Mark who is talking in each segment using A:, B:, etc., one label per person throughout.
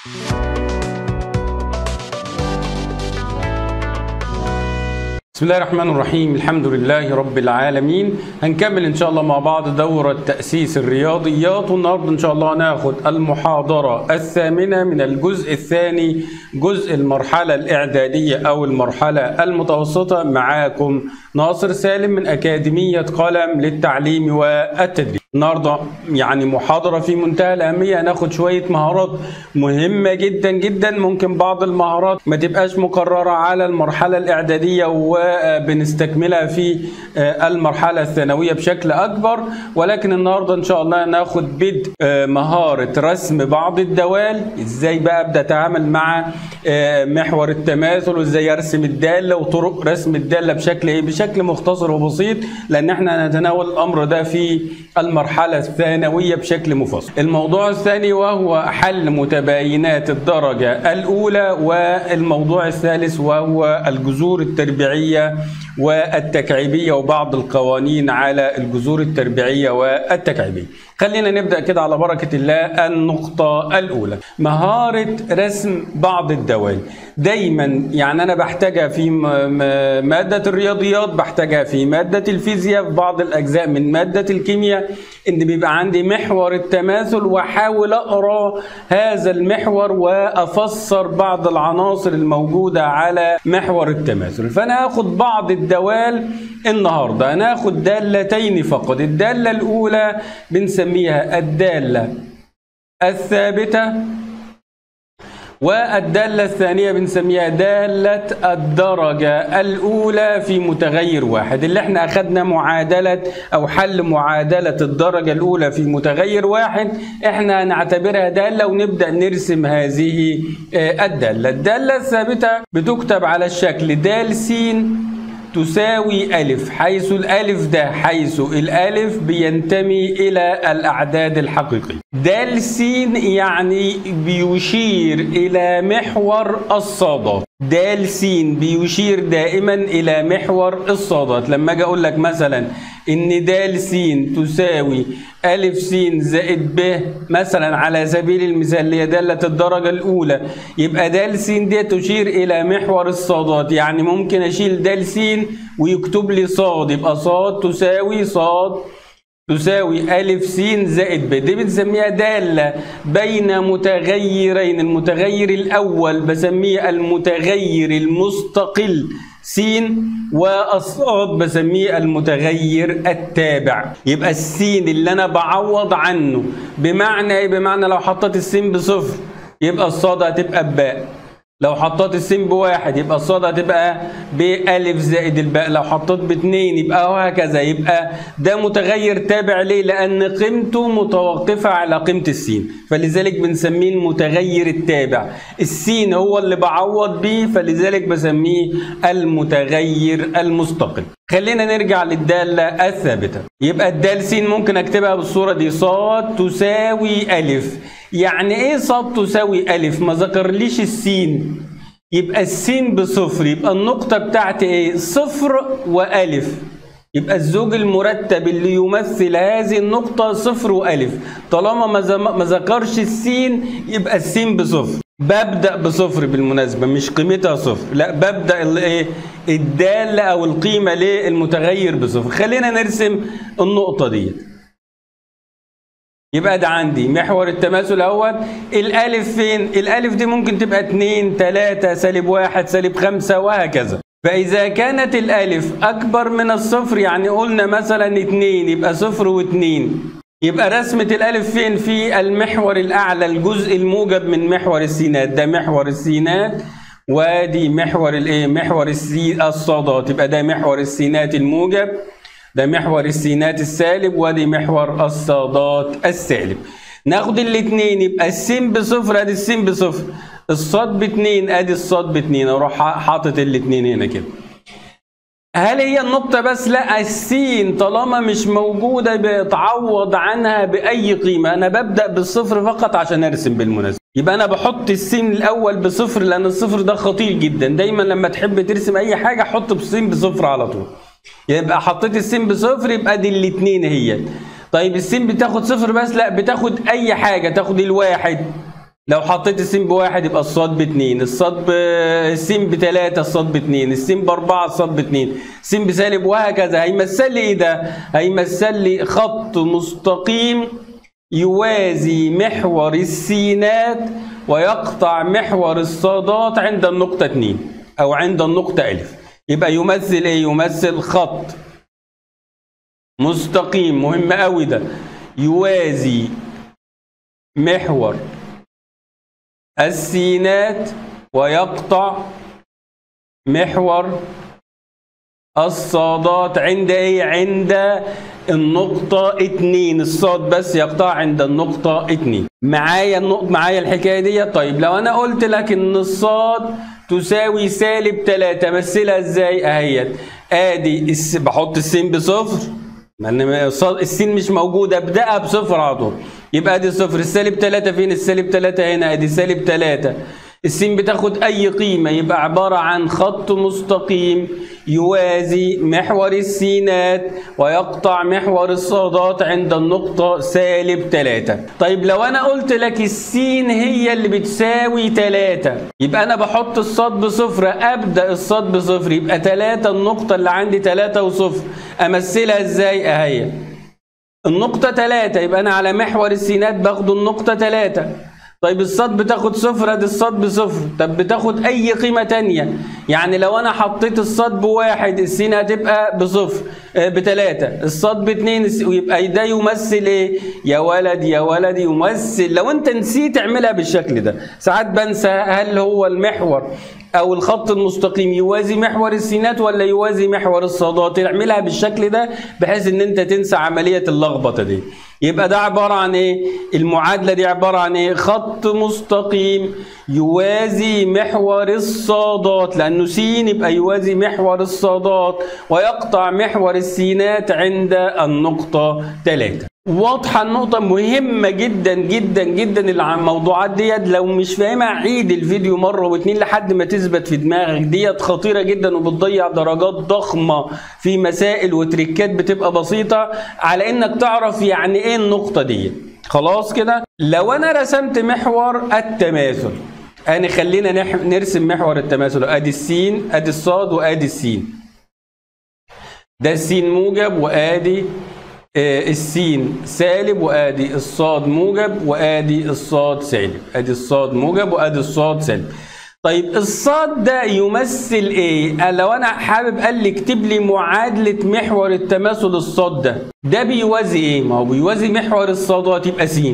A: بسم الله الرحمن الرحيم الحمد لله رب العالمين هنكمل ان شاء الله مع بعض دورة تأسيس الرياضيات والنهارده ان شاء الله هناخد المحاضرة الثامنة من الجزء الثاني جزء المرحلة الإعدادية أو المرحلة المتوسطة معاكم ناصر سالم من أكاديمية قلم للتعليم والتدريب النهارده يعني محاضرة في منتهى الأهمية هناخد شوية مهارات مهمة جدا جدا ممكن بعض المهارات ما تبقاش مكررة على المرحلة الإعدادية وبنستكملها في المرحلة الثانوية بشكل أكبر ولكن النهاردة إن شاء الله ناخد بدء مهارة رسم بعض الدوال إزاي بقى أبدأ أتعامل مع محور التماثل وإزاي أرسم الدالة وطرق رسم الدالة بشكل إيه بشكل مختصر وبسيط لأن إحنا هنتناول الأمر ده في المرحلة الثانوية بشكل مفصل الموضوع الثاني وهو حل متباينات الدرجة الأولى والموضوع الثالث وهو الجذور التربيعية والتكعيبية وبعض القوانين على الجذور التربيعية والتكعيبية خلينا نبدأ كده على بركة الله النقطة الأولى مهارة رسم بعض الدوال دايما يعني أنا بحتاجها في مادة الرياضيات بحتاجها في مادة الفيزياء في بعض الأجزاء من مادة الكيمياء إن بيبقى عندي محور التماثل وأحاول أقرأ هذا المحور وأفسر بعض العناصر الموجودة على محور التماثل فأنا هاخد بعض الدوال النهاردة هناخد دالتين فقط الدالة الأولى بنسميها الدالة الثابتة والدالة الثانية بنسميها دالة الدرجة الأولى في متغير واحد اللي احنا أخدنا معادلة أو حل معادلة الدرجة الأولى في متغير واحد احنا هنعتبرها دالة ونبدأ نرسم هذه الدالة الدالة الثابتة بتكتب على الشكل دال س تساوي ألف حيث الألف ده حيث الألف بينتمي إلى الأعداد الحقيقية دال س يعني بيشير إلى محور الصادات دال س بيشير دائما إلى محور الصادات لما أجي أقول لك مثلا إن دال س تساوي ألف س زائد ب مثلا على سبيل المثال اللي هي دالة الدرجة الأولى يبقى دال س دي تشير إلى محور الصادات يعني ممكن أشيل دال س ويكتب لي صاد يبقى صاد تساوي صاد تساوي ألف س زائد ب دي بنسميها دالة بين متغيرين المتغير الأول بسميه المتغير المستقل س والصاد بسميه المتغير التابع يبقى السين اللي انا بعوض عنه بمعنى ايه بمعنى لو حطيت السين بصفر يبقى الصاد هتبقى بباء لو حطيت السين بواحد يبقى الصاد هتبقى بألف زائد الباء لو حطيت باتنين يبقى وهكذا يبقى ده متغير تابع ليه لأن قيمته متوقفة على قيمة السين فلذلك بنسميه المتغير التابع السين هو اللي بعوض بيه فلذلك بسميه المتغير المستقل خلينا نرجع للدالة الثابتة يبقى الدال س ممكن اكتبها بالصورة دي صاد تساوي ألف يعني ايه صاد تساوي ألف ما ذكرليش السين يبقى السين بصفر يبقى النقطة بتاعتي ايه صفر وألف يبقى الزوج المرتب اللي يمثل هذه النقطة صفر وألف طالما ما ذكرش السين يبقى السين بصفر ببدأ بصفر بالمناسبة مش قيمتها صفر لا ببدأ الايه الدالة أو القيمة للمتغير بصفر خلينا نرسم النقطة دي يبقى ده عندي محور التماثل اهوت الألف فين؟ الألف دي ممكن تبقى 2 3 سالب 1 سالب 5 وهكذا فإذا كانت الألف أكبر من الصفر يعني قلنا مثلا 2 يبقى صفر و2 يبقى رسمة الألف فين؟ في المحور الأعلى الجزء الموجب من محور السينات ده محور السينات وادي محور الايه؟ محور السي الصادات يبقى ده محور السينات الموجب ده محور السينات السالب وادي محور الصادات السالب ناخد الاثنين يبقى السين بصفر ادي السين بصفر الصاد باتنين ادي الصاد باتنين اروح حاطط الاثنين هنا كده هل هي النقطة بس؟ لا السين طالما مش موجودة بتعوض عنها بأي قيمة، أنا ببدأ بالصفر فقط عشان أرسم بالمناسبة. يبقى أنا بحط السين الأول بصفر لأن الصفر ده خطير جدا، دايما لما تحب ترسم أي حاجة حط السين بصفر على طول. يبقى حطيت السين بصفر يبقى دي الاتنين هي. طيب السين بتاخد صفر بس؟ لا بتاخد أي حاجة، تاخد الواحد لو حطيت السين بواحد يبقى الصاد باتنين الصاد ب... السين بتلاتة الصاد باتنين السين باربعة الصاد باتنين السين بسالب وهكذا هيمثل لي ايه ده؟ هيمثل لي خط مستقيم يوازي محور السينات ويقطع محور الصادات عند النقطة اتنين أو عند النقطة ألف يبقى يمثل ايه؟ يمثل خط مستقيم مهم قوي ده يوازي محور السينات ويقطع محور الصادات عند ايه عند النقطة اتنين الصاد بس يقطع عند النقطة اتنين معايا النقطة معايا الحكاية دي طيب لو انا قلت لك ان الصاد تساوي سالب تلاتة مثلها ازاي اهيت ادي الس... بحط السين بصفر لان السين مش موجودة ابدأها بصفر على طول يبقى ادي صفر السالب 3 فين السالب 3 هنا ادي سالب 3 السين بتاخد اي قيمه يبقى عباره عن خط مستقيم يوازي محور السينات ويقطع محور الصادات عند النقطة سالب 3 طيب لو أنا قلت لك السين هي اللي بتساوي 3 يبقى أنا بحط الصاد بصفر أبدأ الصاد بصفر يبقى 3 النقطة اللي عندي 3 وصفر أمثلها إزاي أهي النقطة 3 يبقى أنا على محور السينات باخد النقطة 3 طيب الصاد بتاخد صفر ادي الصاد بصفر طب بتاخد اي قيمه تانية يعني لو انا حطيت الصاد بواحد السين هتبقى بصفر آه بتلاتة الصاد باتنين ويبقى ده يمثل ايه يا ولد يا ولد يمثل لو انت نسيت اعملها بالشكل ده ساعات بنسى هل هو المحور او الخط المستقيم يوازي محور السينات ولا يوازي محور الصادات اعملها بالشكل ده بحيث ان انت تنسى عمليه اللخبطه دي يبقى ده عبارة عن ايه المعادلة دي عبارة عن ايه خط مستقيم يوازي محور الصادات لأنه س يبقى يوازي محور الصادات ويقطع محور السينات عند النقطة 3 واضحة النقطة مهمة جدا جدا جدا الموضوعات ديت لو مش فاهمها عيد الفيديو مرة واتنين لحد ما تثبت في دماغك ديت خطيرة جدا وبتضيع درجات ضخمة في مسائل وتريكات بتبقى بسيطة على انك تعرف يعني ايه النقطة دي خلاص كده لو انا رسمت محور التماثل يعني خلينا نرسم محور التماثل ادي السين ادي الصاد وادي السين ده السين موجب وادي السين سالب وادي الصاد موجب وادي الصاد سالب ادي الصاد موجب وادي الصاد سالب طيب الصاد ده يمثل ايه لو انا حابب قال لي اكتب لي معادله محور التماثل الصاد ده ده بيوازي ايه ما هو بيوازي محور الصادات يبقى س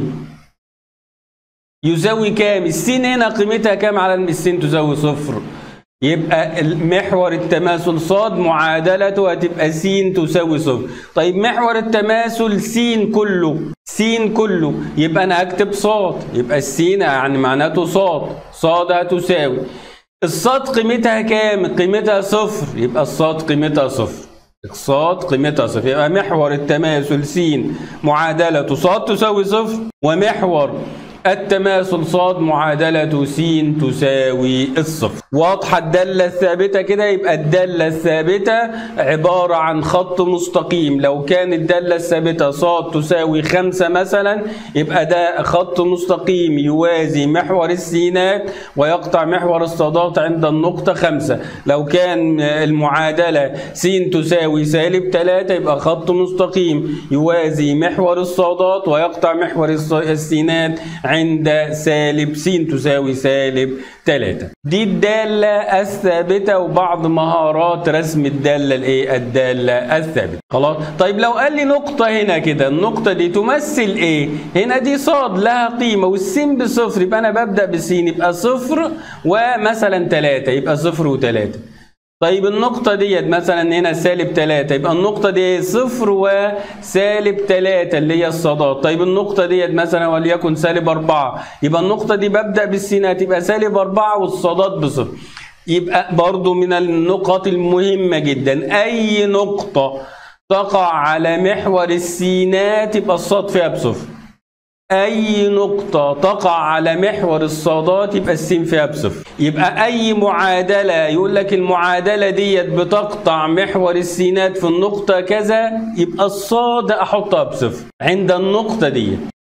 A: يساوي كام السين هنا قيمتها كام على السين تساوي صفر يبقى محور التماثل صاد معادلته هتبقى س تساوي صفر طيب محور التماثل س كله س كله يبقى انا هكتب صاد يبقى السين يعني معناته صاد صاد هتساوي الصاد قيمتها كام قيمتها صفر يبقى الصاد قيمتها صفر الصاد قيمتها صفر يبقى محور التماثل س معادلته صاد تساوي صفر ومحور التماثل صاد معادلة س تساوي الصفر واضحة الدالة الثابتة كده يبقى الدالة الثابتة عبارة عن خط مستقيم لو كان الدالة الثابتة صاد تساوي خمسة مثلا يبقى ده خط مستقيم يوازي محور السينات ويقطع محور الصادات عند النقطة خمسة لو كان المعادلة س تساوي سالب ثلاثة يبقى خط مستقيم يوازي محور الصادات ويقطع محور السينات عند سالب س تساوي سالب 3 دي الدالة الثابتة وبعض مهارات رسم الدالة الايه الدالة الثابتة خلاص طيب لو قال لي نقطة هنا كده النقطة دي تمثل ايه هنا دي صاد لها قيمة والسين بصفر يبقى انا ببدأ بسين يبقى صفر ومثلا 3 يبقى صفر وثلاثة طيب النقطة ديت مثلا هنا سالب 3 يبقى النقطة دي صفر وسالب 3 اللي هي الصادات طيب النقطة ديت مثلا وليكن سالب 4 يبقى النقطة دي ببدأ بالسينات يبقى سالب 4 والصادات بصفر يبقى برضو من النقط المهمة جدا أي نقطة تقع على محور السينات يبقى الصاد فيها بصفر أي نقطة تقع على محور الصادات يبقى السين فيها بصفر يبقى أي معادلة يقول لك المعادلة ديت بتقطع محور السينات في النقطة كذا يبقى الصاد أحطها بصفر عند النقطة دي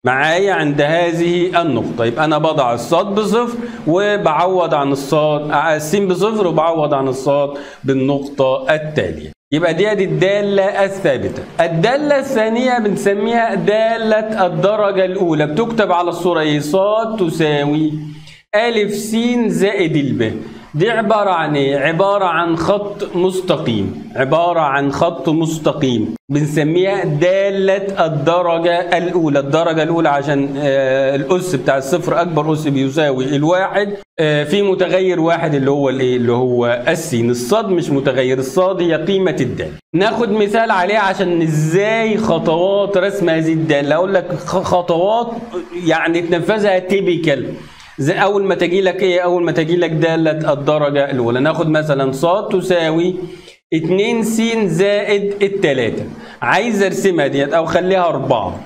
A: معايا عند هذه النقطة يبقى أنا بضع الصاد بصفر وبعوض عن الصاد السين بصفر وبعوض عن الصاد بالنقطة التالية يبقى دي دي الدالة الثابتة الدالة الثانية بنسميها دالة الدرجة الأولى بتكتب على الصورة إيه صاد تساوي ألف س زائد الب دي عبارة عن ايه؟ عبارة عن خط مستقيم عبارة عن خط مستقيم بنسميها دالة الدرجة الأولى الدرجة الأولى عشان آه الأس بتاع الصفر أكبر أس بيساوي الواحد آه في متغير واحد اللي هو الايه؟ اللي هو السين الصاد مش متغير الصاد هي قيمة الدالة ناخد مثال عليه عشان ازاي خطوات رسم هذه الدالة أقول لك خطوات يعني تنفذها تيبيكال زي اول ما تجي لك ايه اول ما تجي لك داله الدرجه الاولى ناخد مثلا ص تساوي 2 س زائد التلاتة عايز ارسمها ديت او خليها 4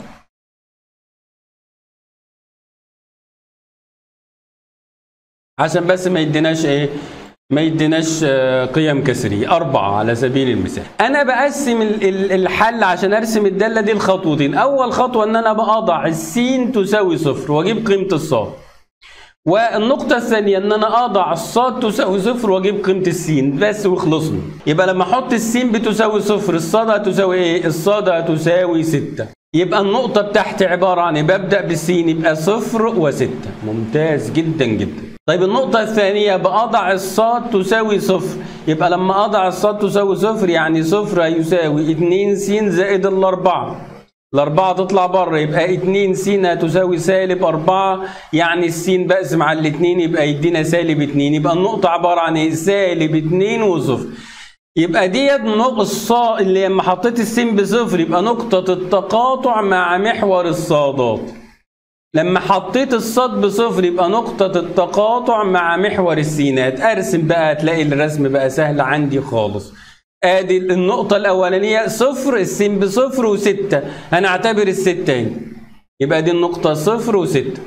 A: عشان بس ما يديناش ايه ما يديناش قيم كسرية أربعة على سبيل المثال أنا بقسم الحل عشان أرسم الدالة دي لخطوتين أول خطوة إن أنا بأضع السين تساوي صفر وأجيب قيمة الصاد والنقطة الثانية إن أنا أضع الصاد تساوي صفر وأجيب قيمة السين بس وخلصنا. يبقى لما أحط السين بتساوي صفر الصاد هتساوي إيه؟ الصاد هتساوي ستة. يبقى النقطة بتاعتي عبارة عن ببدأ بالسين يبقى صفر وستة. ممتاز جدا جدا. طيب النقطة الثانية بأضع الصاد تساوي صفر. يبقى لما أضع الصاد تساوي صفر يعني صفر هيساوي 2 س زائد الأربعة. الأربعة تطلع بره يبقى 2 س هتساوي سالب 4 يعني السين بقسم على الاتنين يبقى يدينا سالب 2 يبقى النقطة عبارة عن ايه؟ سالب 2 وصفر. يبقى ديت نقطة الصا اللي لما حطيت السين بصفر يبقى نقطة التقاطع مع محور الصادات. لما حطيت الصاد بصفر يبقى نقطة التقاطع مع محور السينات، ارسم بقى هتلاقي الرسم بقى سهل عندي خالص. ادي النقطة الأولانية صفر السين بصفر وستة هنعتبر الستة هنا يبقى دي النقطة صفر وستة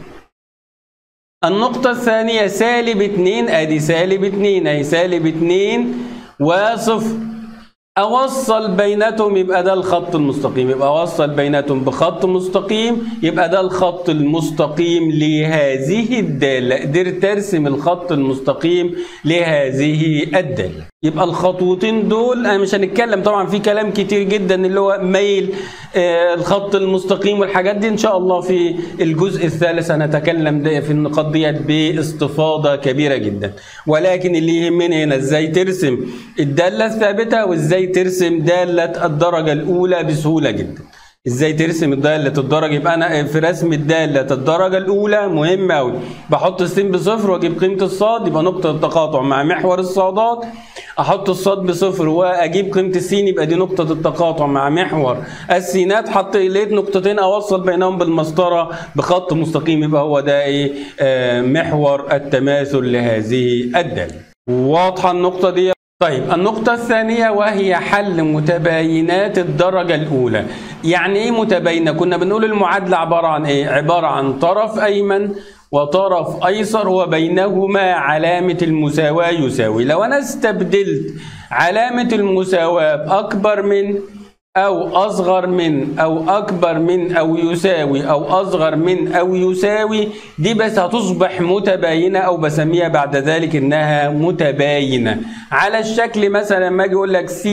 A: النقطة الثانية سالب اتنين ادي سالب اتنين اهي سالب اتنين وصفر اوصل بيناتهم يبقى ده الخط المستقيم يبقى اوصل بيناتهم بخط مستقيم يبقى ده الخط المستقيم لهذه الدالة قدرت ارسم الخط المستقيم لهذه الدالة يبقى الخطوتين دول انا مش هنتكلم طبعا في كلام كتير جدا اللي هو ميل آه الخط المستقيم والحاجات دي ان شاء الله في الجزء الثالث هنتكلم ده في النقاط ديت باستفاضه كبيره جدا ولكن اللي يهمني هنا ازاي ترسم الداله الثابته وازاي ترسم داله الدرجه الاولى بسهوله جدا ازاي ترسم داله الدرجه يبقى انا في رسم الداله الدرجه الاولى مهم قوي بحط السين بصفر واجيب قيمه الصاد يبقى نقطه التقاطع مع محور الصادات احط الصاد بصفر واجيب قيمه السين يبقى دي نقطه التقاطع مع محور السينات حط لقيت نقطتين اوصل بينهم بالمسطره بخط مستقيم يبقى هو ده ايه آه محور التماثل لهذه الداله واضحه النقطه دي طيب النقطة الثانية وهي حل متباينات الدرجة الأولى يعني إيه متباينة؟ كنا بنقول المعادلة عبارة عن إيه؟ عبارة عن طرف أيمن وطرف أيسر وبينهما علامة المساواة يساوي لو أنا استبدلت علامة المساواة بأكبر من أو أصغر من أو أكبر من أو يساوي أو أصغر من أو يساوي دي بس هتصبح متباينة أو بسميها بعد ذلك إنها متباينة على الشكل مثلا ما أجي أقول لك س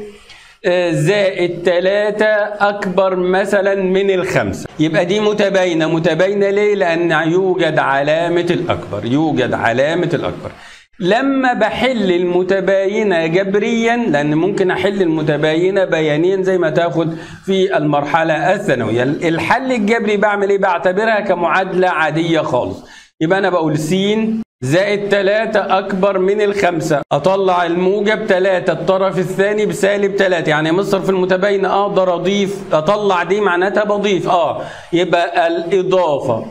A: زائد 3 أكبر مثلا من الخمسة يبقى دي متباينة متباينة ليه؟ لأن يوجد علامة الأكبر يوجد علامة الأكبر لما بحل المتباينة جبريا لأن ممكن أحل المتباينة بيانيا زي ما تاخد في المرحلة الثانوية الحل الجبري بعمل إيه؟ بعتبرها كمعادلة عادية خالص يبقى أنا بقول س زائد 3 أكبر من الخمسة أطلع الموجب 3 الطرف الثاني بسالب 3 يعني مصر في المتباينة أقدر أضيف أطلع دي معناتها بضيف أه يبقى الإضافة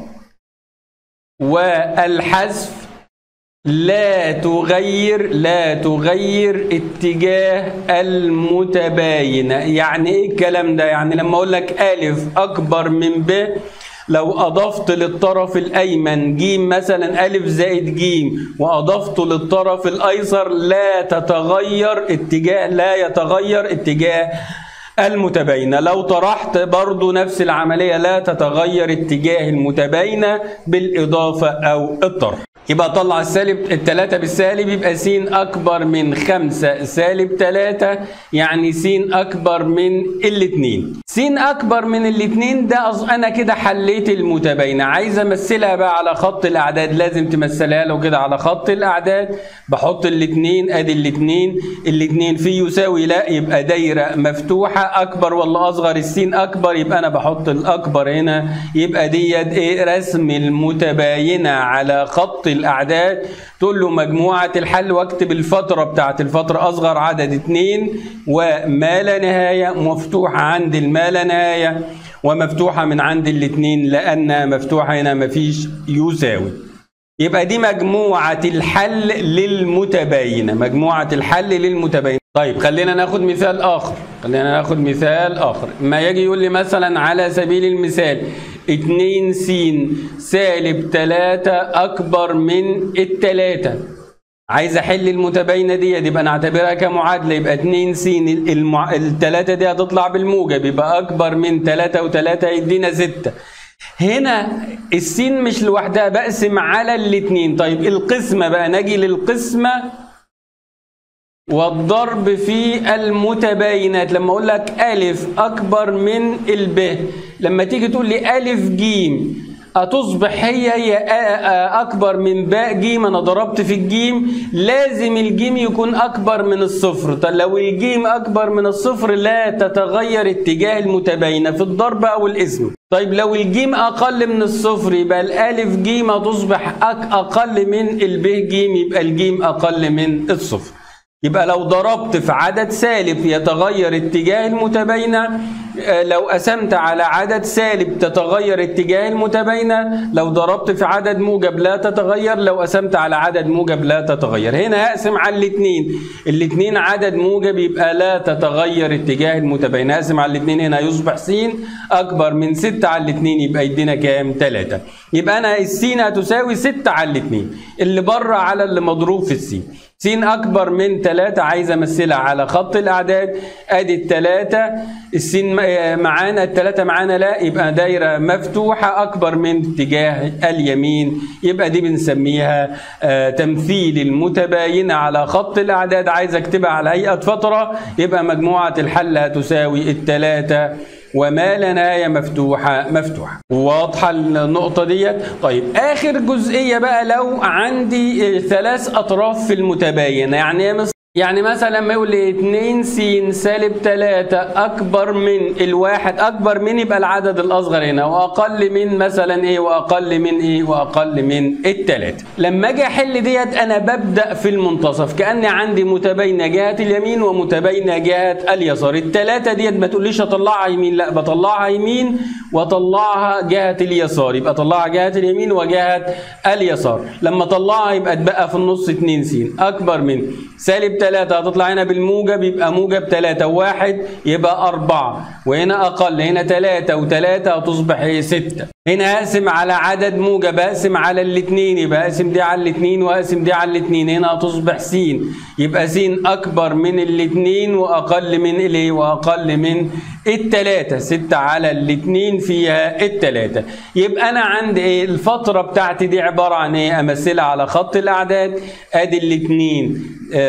A: والحذف لا تغير لا تغير اتجاه المتباينة يعني ايه الكلام ده يعني لما اقول لك الف اكبر من ب لو اضفت للطرف الايمن ج مثلا الف زائد ج واضفت للطرف الايسر لا تتغير اتجاه لا يتغير اتجاه المتباينة لو طرحت برضو نفس العملية لا تتغير اتجاه المتباينة بالإضافة أو الطرح يبقى طلع السالب التلاتة بالسالب يبقى س أكبر من خمسة سالب تلاتة يعني س أكبر من الاتنين س أكبر من الاتنين ده أص... أنا كده حليت المتباينة عايز أمثلها بقى على خط الأعداد لازم تمثلها له كده على خط الأعداد بحط الاتنين أدي الاتنين الاتنين في يساوي لا يبقى دايرة مفتوحة أكبر ولا أصغر السين أكبر يبقى أنا بحط الأكبر هنا يبقى ديت إيه رسم المتباينة على خط الاعداد تقول له مجموعه الحل واكتب الفتره بتاعت الفتره اصغر عدد اتنين وما لا نهايه مفتوحه عند الما لا نهايه ومفتوحه من عند الاتنين لانها مفتوحه هنا مفيش يساوي يبقى دي مجموعه الحل للمتباينه مجموعه الحل للمتباينه طيب خلينا ناخد مثال اخر خلينا ناخد مثال اخر ما يجي يقول لي مثلا على سبيل المثال 2 س سالب 3 اكبر من التلاتة عايز احل المتباينه دي يبقى نعتبرها كمعادله يبقى 2 س المع... التلاتة دي هتطلع بالموجب يبقى اكبر من 3 و3 يدينا 6 هنا السين مش لوحدها بقسم على الاتنين طيب القسمه بقى نجي للقسمه والضرب في المتباينات لما اقول لك الف اكبر من الب لما تيجي تقول لي الف جيم هتصبح هي هي اكبر من باء جيم انا ضربت في الجيم لازم الجيم يكون اكبر من الصفر طب لو الجيم اكبر من الصفر لا تتغير اتجاه المتباينه في الضرب او الاسم طيب لو الجيم اقل من الصفر يبقى الالف جيم هتصبح اقل من الب جيم يبقى الجيم اقل من الصفر يبقى لو ضربت في عدد سالب يتغير اتجاه المتباينة لو قسمت على عدد سالب تتغير اتجاه المتباينة لو ضربت في عدد موجب لا تتغير لو قسمت على عدد موجب لا تتغير هنا هقسم على الاثنين الاثنين عدد موجب يبقى لا تتغير اتجاه المتباينة هقسم على الاثنين هنا يصبح س أكبر من 6 على الاثنين يبقى يدينا كام 3 يبقى أنا السين هتساوي 6 على الاثنين اللي بره على اللي مضروب في السين س أكبر من 3 عايز أمثلها على خط الأعداد أدي التلاتة السين معانا التلاتة معانا لا يبقى دايرة مفتوحة أكبر من اتجاه اليمين يبقى دي بنسميها آه تمثيل المتباينة على خط الأعداد عايز أكتبها على هيئة فترة يبقى مجموعة الحل هتساوي التلاتة وما لا نهاية مفتوحة مفتوحة واضحة النقطة ديت طيب آخر جزئية بقى لو عندي ثلاث أطراف في المتباينة يعني يعني مثلا لما يقول لي 2 س سالب 3 اكبر من الواحد اكبر من يبقى العدد الاصغر هنا واقل من مثلا ايه واقل من ايه واقل من الثلاثه لما اجي احل ديت انا ببدا في المنتصف كاني عندي متباينه جهه اليمين ومتباينه جهه اليسار الثلاثه ديت ما تقوليش اطلعها يمين لا بطلعها يمين واطلعها جهه اليسار يبقى اطلعها جهه اليمين وجهه اليسار لما اطلعها يبقى اتبقى في النص 2 س اكبر من سالب 3 هتطلع هنا بالموجب يبقى موجب 3 وواحد يبقى 4 وهنا أقل هنا 3 و3 هتصبح ايه 6 هنا اقسم على عدد موجب اقسم على الاثنين يبقى اقسم دي على الاثنين واقسم دي على الاثنين هنا هتصبح س يبقى س اكبر من الاثنين واقل من الايه واقل من الثلاثة 6 على الاثنين فيها الثلاثة يبقى انا عندي ايه الفترة بتاعتي دي عبارة عن ايه امثلها على خط الاعداد ادي الاثنين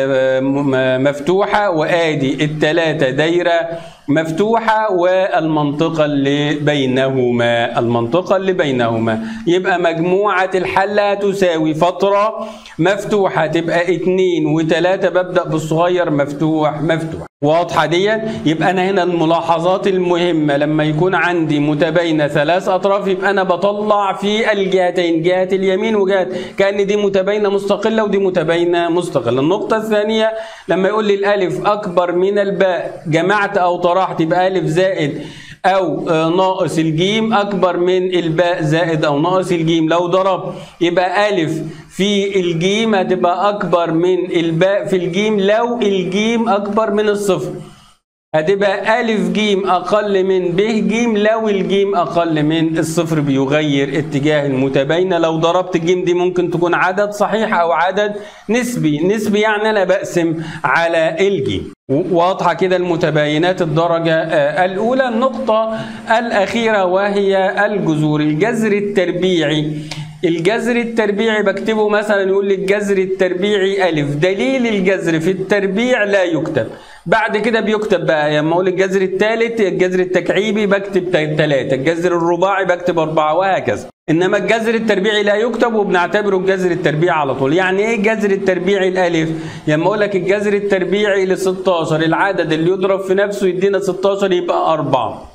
A: مفتوحة وادي الثلاثة دايرة مفتوحة والمنطقة اللي بينهما المنطقة اللي بينهما يبقى مجموعة الحل تساوي فترة مفتوحة تبقى اتنين وتلاتة ببدأ بالصغير مفتوح مفتوح واضحة ديت يبقى أنا هنا الملاحظات المهمة لما يكون عندي متباينة ثلاث أطراف يبقى أنا بطلع في الجهتين جهة اليمين وجهة كأن دي متباينة مستقلة ودي متباينة مستقلة النقطة الثانية لما يقول لي الألف أكبر من الباء جمعت أو طرحت يبقى ألف زائد أو ناقص الجيم أكبر من الباء زائد أو ناقص الجيم لو ضرب يبقى ألف في الجيم هتبقى أكبر من الباء في الجيم لو الجيم أكبر من الصفر هتبقى ألف جيم أقل من ب جيم لو الجيم أقل من الصفر بيغير اتجاه المتباينة لو ضربت الجيم دي ممكن تكون عدد صحيح أو عدد نسبي نسبي يعني أنا بقسم على الجيم واضحة كده المتباينات الدرجة آه، الأولى النقطة الأخيرة وهي الجذور الجذر التربيعي الجذر التربيعي بكتبه مثلا يقول لي الجذر التربيعي ألف دليل الجذر في التربيع لا يكتب بعد كده بيكتب بقى لما اقول الجذر الثالث الجذر التكعيبي بكتب ثلاثة الجذر الرباعي بكتب أربعة وهكذا انما الجذر التربيعي لا يكتب وبنعتبره الجذر التربيعي على طول يعني ايه الجذر التربيعي الالف لما اقول لك الجذر التربيعي ل 16 العدد اللي يضرب في نفسه يدينا 16 يبقى 4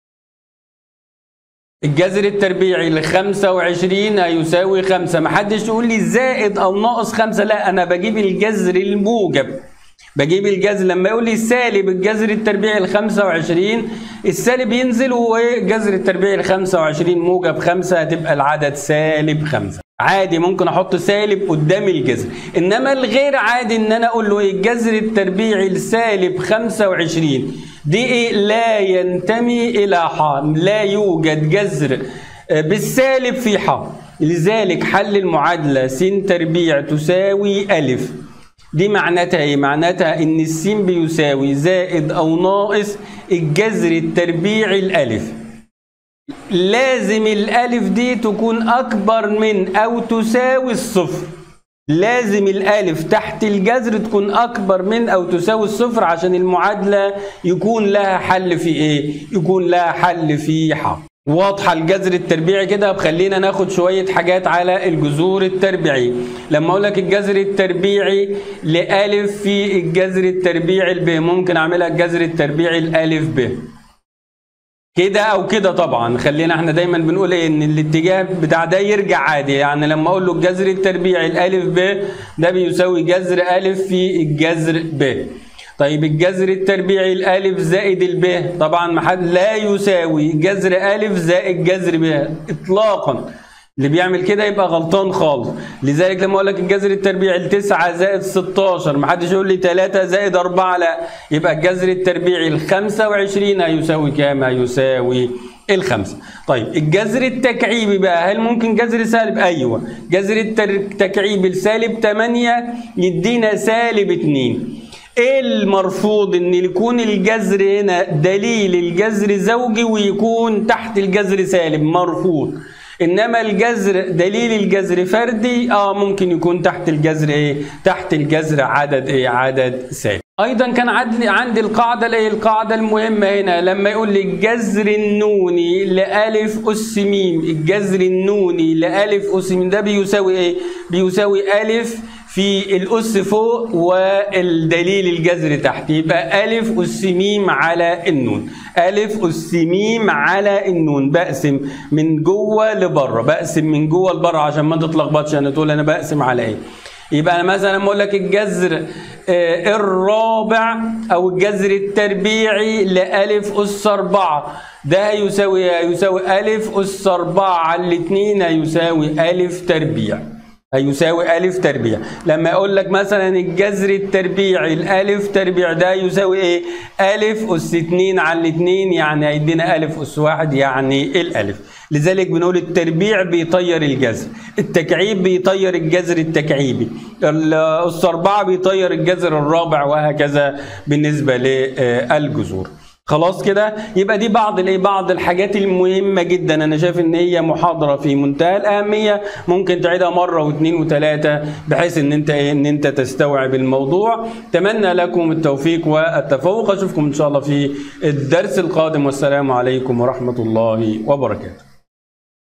A: الجذر التربيعي ل 25 هيساوي 5 محدش يقول لي زائد او ناقص 5 لا انا بجيب الجذر الموجب بجيب الجذر لما يقول لي سالب الجذر التربيعي ل 25 السالب ينزل وجذر التربيعي ل 25 موجب 5 هتبقى العدد سالب 5 عادي ممكن احط سالب قدام الجذر انما الغير عادي ان انا اقول له ايه الجذر التربيعي لسالب 25 دي ايه لا ينتمي الى ح لا يوجد جذر بالسالب في ح لذلك حل المعادله س تربيع تساوي الف دي معناتها ايه؟ معناتها ان السين بيساوي زائد او ناقص الجذر التربيعي الالف. لازم الالف دي تكون اكبر من او تساوي الصفر. لازم الالف تحت الجذر تكون اكبر من او تساوي الصفر عشان المعادله يكون لها حل في ايه؟ يكون لها حل في ح. واضحه الجذر التربيعي كده خلينا ناخد شويه حاجات على الجذور التربيعي لما اقول لك الجذر التربيعي لالف في الجذر التربيعي ب ممكن اعملها الجذر التربيعي الالف ب كده او كده طبعا خلينا احنا دايما بنقول ايه ان الاتجاه بتاع ده يرجع عادي يعني لما اقول له الجذر التربيعي الالف ب ده بيساوي جذر الف في الجذر ب طيب الجذر التربيعي الالف زائد الب طبعا محد لا يساوي جذر الف زائد جذر ب اطلاقا اللي بيعمل كده يبقى غلطان خالص لذلك لما اقول لك الجذر التربيعي التسعة زائد 16 ما حدش يقول لي 3 زائد 4 لا يبقى الجذر التربيعي ال 25 هيساوي كام هيساوي الخمسة طيب الجذر التكعيبي بقى هل ممكن جذر سالب ايوه جذر التكعيبي السالب 8 يدينا سالب 2 ايه المرفوض ان يكون الجذر هنا دليل الجذر زوجي ويكون تحت الجذر سالب مرفوض انما الجذر دليل الجذر فردي اه ممكن يكون تحت الجذر ايه تحت الجذر عدد ايه عدد سالب ايضا كان عندي عندي القاعده الايه القاعده المهمه هنا لما يقول لي الجذر النوني لالف اس ميم الجذر النوني لالف اس ميم ده بيساوي ايه بيساوي الف في الأس فوق والدليل الجذر تحت يبقى ألف أس ميم على النون ألف أس ميم على النون بقسم من جوه لبره بقسم من جوه لبره عشان ما تتلخبطش أنا تقول أنا بقسم على إيه يبقى أنا مثلا لما أقول لك الجذر الرابع أو الجذر التربيعي لألف أس أربعة ده هيساوي يساوي ألف أس أربعة على الاتنين هيساوي ألف تربيع هيساوي ألف تربيع لما أقول لك مثلا الجذر التربيعي الألف تربيع ده يساوي إيه؟ ألف أس اتنين على الاتنين يعني هيدينا ألف أس واحد يعني الألف لذلك بنقول التربيع بيطير الجذر التكعيب بيطير الجذر التكعيبي الأس أربعة بيطير الجذر الرابع وهكذا بالنسبة للجذور خلاص كده يبقى دي بعض الايه بعض الحاجات المهمه جدا انا شايف ان هي محاضره في منتهى الاهميه ممكن تعيدها مره واثنين وثلاثه بحيث ان انت ايه ان انت تستوعب الموضوع اتمنى لكم التوفيق والتفوق اشوفكم ان شاء الله في الدرس القادم والسلام عليكم ورحمه الله وبركاته